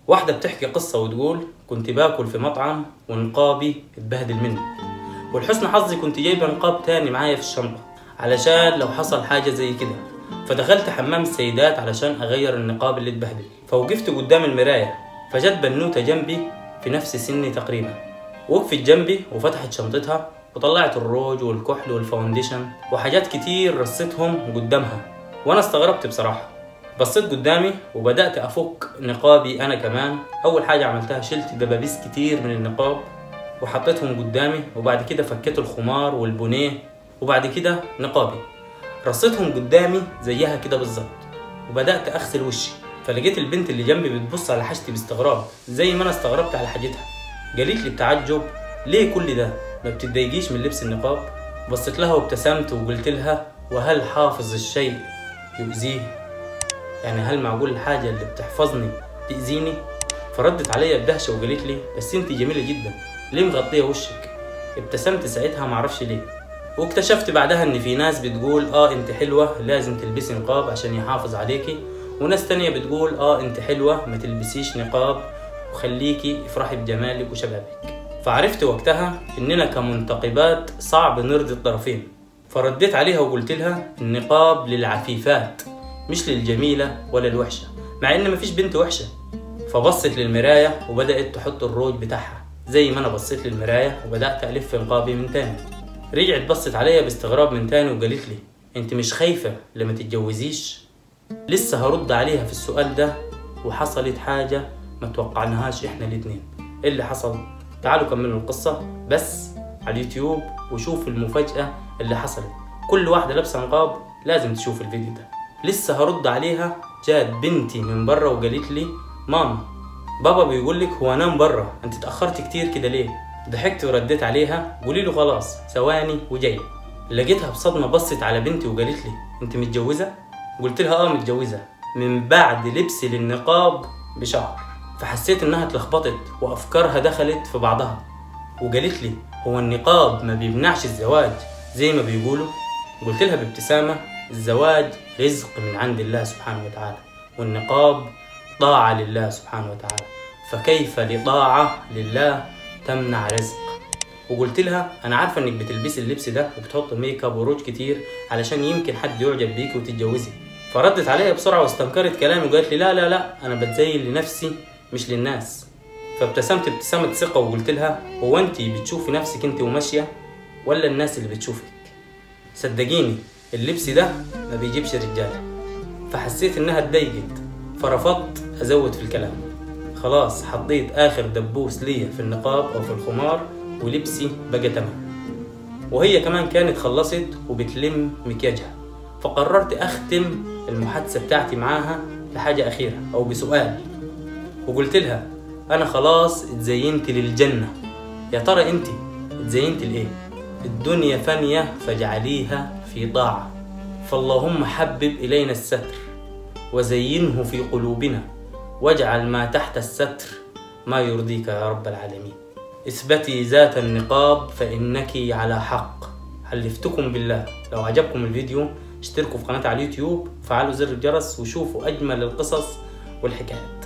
واحدة بتحكي قصة وتقول كنت باكل في مطعم ونقابي اتبهدل مني ولحسن حظي كنت جايبة نقاب تاني معايا في الشنطة علشان لو حصل حاجة زي كده فدخلت حمام السيدات علشان أغير النقاب اللي اتبهدل فوقفت قدام المراية فجت بنوتة جنبي في نفس سني تقريبا وقفت جنبي وفتحت شنطتها وطلعت الروج والكحل والفاونديشن وحاجات كتير رصيتهم قدامها وانا استغربت بصراحة بصيت قدامي وبدأت أفك نقابي أنا كمان أول حاجة عملتها شلت دبابيس كتير من النقاب وحطيتهم قدامي وبعد كده فكيت الخمار والبونيه وبعد كده نقابي رصيتهم قدامي زيها كده بالظبط وبدأت أغسل وشي فلقيت البنت اللي جنبي بتبص على حاجتي باستغراب زي ما أنا استغربت على حاجتها قالت لي بتعجب ليه كل ده ما بتتضايقيش من لبس النقاب بصيت لها وابتسمت وقلت لها وهل حافظ الشيء يؤذيه يعني هل معقول الحاجة اللي بتحفظني تأذيني فردت عليا بدهشة وقالت لي بس انت جميلة جدا ليه مغطية وشك ابتسمت ساعتها معرفش ليه واكتشفت بعدها ان في ناس بتقول اه انت حلوة لازم تلبسي نقاب عشان يحافظ عليكي وناس تانية بتقول اه انت حلوة ما تلبسيش نقاب وخليكي افرحي بجمالك وشبابك فعرفت وقتها اننا كمنتقبات صعب نرضي الطرفين فرديت عليها وقلت لها النقاب للعفيفات مش للجميلة ولا الوحشة مع ان مفيش بنت وحشة فبصت للمراية وبدأت تحط الروج بتاعها زي ما انا بصيت للمراية وبدأت ألف نقابي من تاني رجعت بصت عليا باستغراب من تاني وقالت لي انت مش خايفة لما تتجوزيش لسه هرد عليها في السؤال ده وحصلت حاجة ما توقعناهاش احنا الاتنين ايه اللي حصل تعالوا كملوا القصة بس على اليوتيوب وشوفوا المفاجأة اللي حصلت كل واحدة لابسة نقاب لازم تشوف الفيديو ده لسه هرد عليها جات بنتي من بره وقالت لي ماما بابا بيقول لك هو نام بره انت اتاخرت كتير كده ليه ضحكت ورديت عليها قولي له خلاص ثواني وجايه لقيتها بصدمه بصت على بنتي وقالت لي انت متجوزه قلت لها اه متجوزه من بعد لبسي للنقاب بشهر فحسيت انها اتلخبطت وافكارها دخلت في بعضها وقالت لي هو النقاب ما بيمنعش الزواج زي ما بيقولوا قلت لها بابتسامه الزواج رزق من عند الله سبحانه وتعالى والنقاب طاعة لله سبحانه وتعالى فكيف لطاعة لله تمنع رزق وقلت لها انا عارفه انك بتلبسي اللبس ده وبتحط ميك اب وروج كتير علشان يمكن حد يعجب بيكي وتتجوزي فردت عليا بسرعه واستنكرت كلامي وقالت لي لا لا لا انا بتزين لنفسي مش للناس فابتسمت ابتسامه ثقه وقلت لها هو انت بتشوفي نفسك انت وماشيه ولا الناس اللي بتشوفك صدقيني اللبس ده ما بيجيبش رجاله فحسيت انها اتضايقت فرفضت ازود في الكلام خلاص حطيت اخر دبوس ليا في النقاب او في الخمار ولبسي بقى تمام وهي كمان كانت خلصت وبتلم مكياجها فقررت اختم المحادثه بتاعتي معاها بحاجه اخيره او بسؤال وقلت لها انا خلاص اتزينت للجنه يا ترى انت اتزينت لايه الدنيا فانيه فاجعليها في طاعه فاللهم حبب الينا الستر وزينه في قلوبنا واجعل ما تحت الستر ما يرضيك يا رب العالمين اثبتي ذات النقاب فإنك على حق حلفتكم بالله لو عجبكم الفيديو اشتركوا في قناتي على اليوتيوب وفعلوا زر الجرس وشوفوا أجمل القصص والحكايات